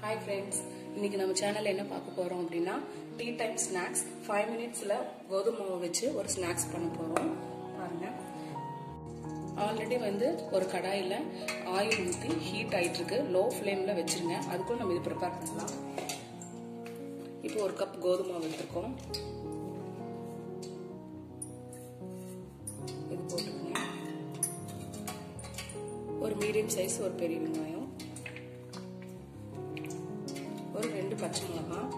hi friends இன்னைக்கு நம்ம சேனல்ல என்ன பார்க்க போறோம் அப்படின்னா டீ டைம் ஸ்நாக்ஸ் ஃபைவ் மினிட்ஸ்ல கோதுமை மாவு வச்சு ஒரு ஸ்நாக்ஸ் பண்ண போறோம் பாருங்க ஆல்ரெடி வந்து ஒரு கடாயில் ஆயில் ஊற்றி ஹீட் ஆயிட்டு இருக்கு லோ ஃப்ளேம்ல வச்சிருங்க அதுக்குள்ள நம்ம இது ப்ரிப்பேர் பண்ணலாம் இப்போ ஒரு கப் கோதுமை மாவு எடுத்துருக்கோம் இது போட்டுக்கோங்க ஒரு மீடியம் சைஸ் ஒரு பெரிய வெங்காயம் ஒரு ரெண்டு பச்சை மிளகாய்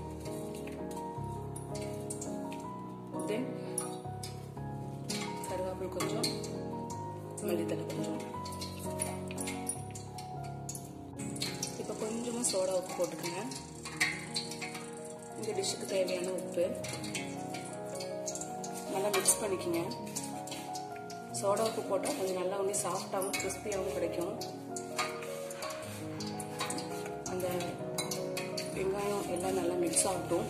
தென் கருவேப்பில் கொஞ்சம் மல்லித்தலை கொஞ்சம் இப்போ கொஞ்சமாக சோடா உப்பு போட்டுக்கோங்க இந்த டிஷ்ஷுக்கு தேவையான உப்பு நல்லா மிக்ஸ் பண்ணிக்கோங்க சோடா உப்பு போட்டால் கொஞ்சம் நல்லா வந்து சாஃப்டாகவும் கிறிஸ்பியாகவும் கிடைக்கும் அந்த வெங்காயம் எல்லாம் நல்லா மிக்ஸ் ஆகட்டும்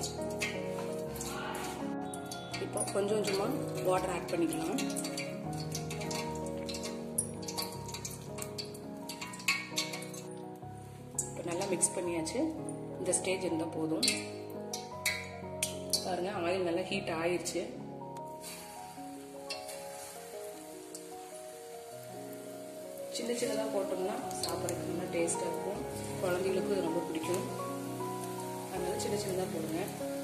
இப்போ கொஞ்சம் கொஞ்சமாக வாட்டர் ஆட் பண்ணிக்கலாம் இப்போ நல்லா மிக்ஸ் பண்ணியாச்சு இந்த ஸ்டேஜ் இருந்தால் போதும் பாருங்க ஆயில் நல்லா ஹீட் ஆயிடுச்சு சின்ன சின்னதாக போட்டோம்னா சாப்பிட்றதுக்கு நல்லா டேஸ்ட்டாக இருக்கும் குழந்தைங்களுக்கும் ரொம்ப பிடிக்கும் அதனால சின்ன சின்னதாக போடுங்க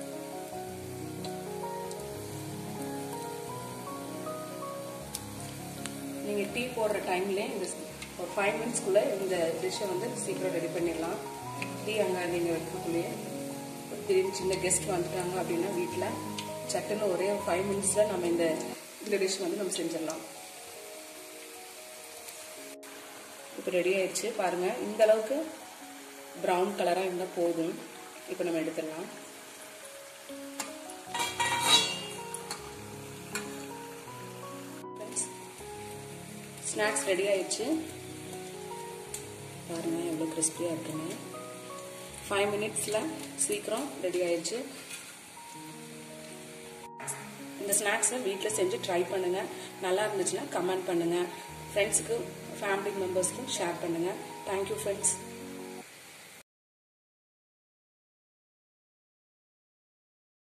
நீங்கள் டீ போடுற டைம்லேயே இந்த ஒரு ஃபைவ் மினிட்ஸ்க்குள்ளே இந்த டிஷ்ஷை வந்து சீக்கிரம் ரெடி பண்ணிடலாம் டீ அங்கே நீங்கள் வைக்கக்குள்ளேயே திடீர்னு சின்ன கெஸ்ட் வந்துட்டாங்க அப்படின்னா வீட்டில் சட்டுன்னு ஒரே ஃபைவ் மினிட்ஸில் நம்ம இந்த இந்த டிஷ் வந்து நம்ம செஞ்சிடலாம் இப்போ ரெடி ஆயிடுச்சு பாருங்கள் இந்த அளவுக்கு ப்ரௌன் கலராக இருந்தால் போதும் இப்போ நம்ம எடுத்துடலாம் ஸ்நாக்ஸ் ரெடி ஆயிடுச்சு பாருங்க எவ்வளோ கிறிஸ்பியாக இருக்குன்னு ஃபைவ் மினிட்ஸில் சீக்கிரம் ரெடி ஆயிடுச்சு இந்த ஸ்நாக்ஸை வீட்டில் செஞ்சு ட்ரை பண்ணுங்கள் நல்லா இருந்துச்சுன்னா கமெண்ட் பண்ணுங்கள் ஃப்ரெண்ட்ஸுக்கு ஃபேமிலி மெம்பர்ஸ்க்கும் ஷேர் பண்ணுங்கள் தேங்க்யூ ஃப்ரெண்ட்ஸ்